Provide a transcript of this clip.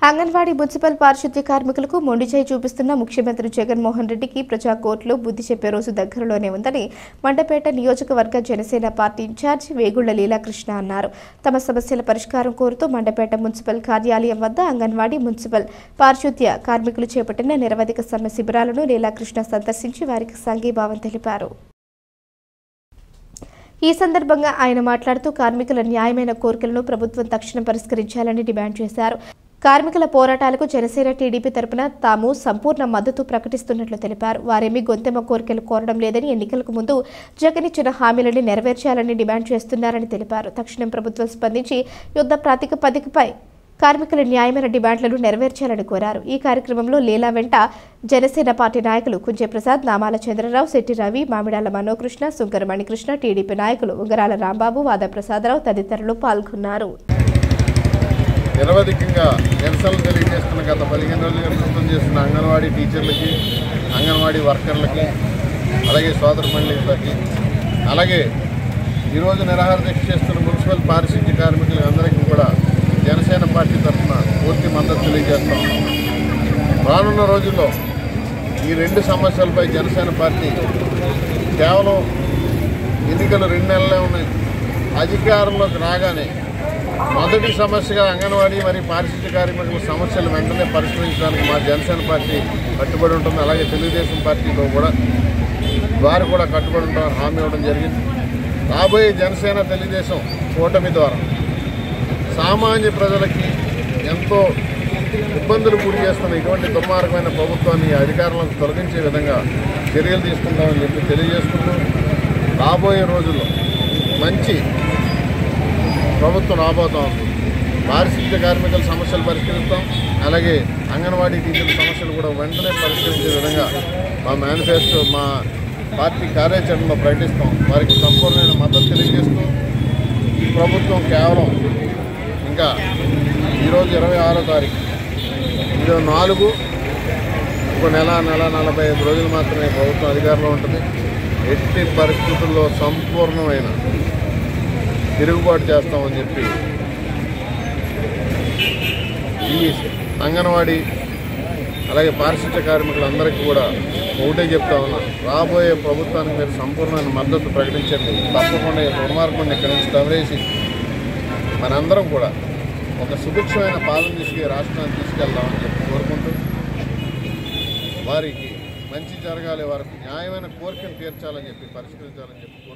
anganwadi municipal పారిశుద్ధ్య కార్మికులకు మొండిచేయి చూపిస్తున్న ముఖ్యమంత్రి జగన్మోహన్ రెడ్డికి ప్రజా కోర్టులో బుద్ధి చెప్పే రోజు దగ్గరలోనే ఉందని మండపేట నియోజకవర్గ జనసేన పార్టీ ఇన్ఛార్జి వేగుళ్ల లీలాకృష్ణ అన్నారు తమ సమస్యల పరిష్కారం కోరుతూ మండపేట మున్సిపల్ కార్యాలయం వద్ద అంగన్వాడీ మున్సిపల్ పారిశుద్ధ్య కార్మికులు చేపట్టిన నిరవధిక సమ్మె శిబిరాలను లీలాకృష్ణ సందర్శించి వారికి సంఘీభావం తెలిపారు ఈ సందర్భంగా ఆయన మాట్లాడుతూ కార్మికుల న్యాయమైన కోరికలను ప్రభుత్వం తక్షణం పరిష్కరించాలని డిమాండ్ చేశారు కార్మికుల పోరాటాలకు జనసేన టీడీపీ తరపున తాము సంపూర్ణ మద్దతు ప్రకటిస్తున్నట్లు తెలిపారు వారేమీ గొంతెమ్మ కోరికలు కోరడం లేదని ఎన్నికలకు ముందు జగన్ ఇచ్చిన హామీలను నెరవేర్చాలని డిమాండ్ చేస్తున్నారని తెలిపారు తక్షణం ప్రభుత్వం స్పందించి యుద్ధ ప్రాతిపదికపై కార్మికుల న్యాయమైన డిమాండ్లను నెరవేర్చాలని కోరారు ఈ కార్యక్రమంలో లీలా వెంట జనసేన పార్టీ నాయకులు కుంజే ప్రసాద్ నామాల చంద్రరావు శెట్టి రవి మామిడాల మనోకృష్ణ సుంకర మణికృష్ణ టీడీపీ నాయకులు ఉంగరాల రాంబాబు వాద ప్రసాదరావు తదితరులు పాల్గొన్నారు నిరవధికంగా నిరసనలు తెలియజేస్తున్న గత పదిహేను రోజులుగా ప్రభుత్వం చేస్తున్న అంగన్వాడీ టీచర్లకి అంగన్వాడీ వర్కర్లకి అలాగే సోదర మండలికి అలాగే ఈరోజు నిరాహార దీక్ష చేస్తున్న మున్సిపల్ పారిశుద్ధ్య కార్మికులు అందరికీ కూడా జనసేన పార్టీ తరఫున పూర్తి మద్దతు తెలియజేస్తా ఉన్నాం రానున్న రోజుల్లో ఈ రెండు సమస్యలపై జనసేన పార్టీ కేవలం ఎన్నికలు రెండు నెలలే ఉన్నాయి అధికారంలోకి రాగానే మొదటి సమస్యగా అంగన్వాడీ మరియు పారిశుద్ధ్య కార్మికుల సమస్యలు వెంటనే పరిష్కరించడానికి మా జనసేన పార్టీ కట్టుబడి ఉంటుంది అలాగే తెలుగుదేశం పార్టీలో కూడా వారు కూడా కట్టుబడి ఉంటామని హామీ ఇవ్వడం జరిగింది రాబోయే జనసేన తెలుగుదేశం కూటమి ద్వారా సామాన్య ప్రజలకి ఎంతో ఇబ్బందులు గురి చేస్తున్న ఇటువంటి దుర్మార్గమైన ప్రభుత్వాన్ని అధికారంలోకి తొలగించే విధంగా చర్యలు తీసుకుంటామని చెప్పి తెలియజేసుకుంటూ రాబోయే రోజుల్లో మంచి ప్రభుత్వం రాబోతా ఉంది పారిశుద్ధ్య కార్మికుల సమస్యలు పరిష్కరిస్తాం అలాగే అంగన్వాడీ టీచర్ల సమస్యలు కూడా వెంటనే పరిష్కరించే విధంగా మా మేనిఫెస్టో మా పార్టీ కార్యాచరణలో ప్రకటిస్తాం వారికి సంపూర్ణమైన మద్దతు తెలియజేస్తూ ఈ ప్రభుత్వం కేవలం ఇంకా ఈరోజు ఇరవై ఆరో తారీఖు ఇది నాలుగు ఇంకో నెల నెల నలభై ఐదు రోజులు మాత్రమే ప్రభుత్వం అధికారంలో ఉంటుంది ఎట్టి పరిస్థితుల్లో సంపూర్ణమైన తిరుగుబాటు చేస్తామని చెప్పి ఈ అంగన్వాడీ అలాగే పారిశుద్ధ్య కార్మికులందరికీ కూడా ఒకటే చెప్తా ఉన్నా రాబోయే ప్రభుత్వానికి మీరు సంపూర్ణమైన మద్దతు ప్రకటించండి తప్పకుండా ఈ దుర్మార్గుడిని ఇక్కడి నుంచి తవరేసి మనందరం కూడా ఒక సుభిక్షమైన పాలన తీసుకు రాష్ట్రాన్ని తీసుకెళ్దామని చెప్పి కోరుకుంటూ వారికి మంచి జరగాలి వారికి న్యాయమైన కోరికను తీర్చాలని చెప్పి పరిష్కరించాలని చెప్పి కోరుకుంటూ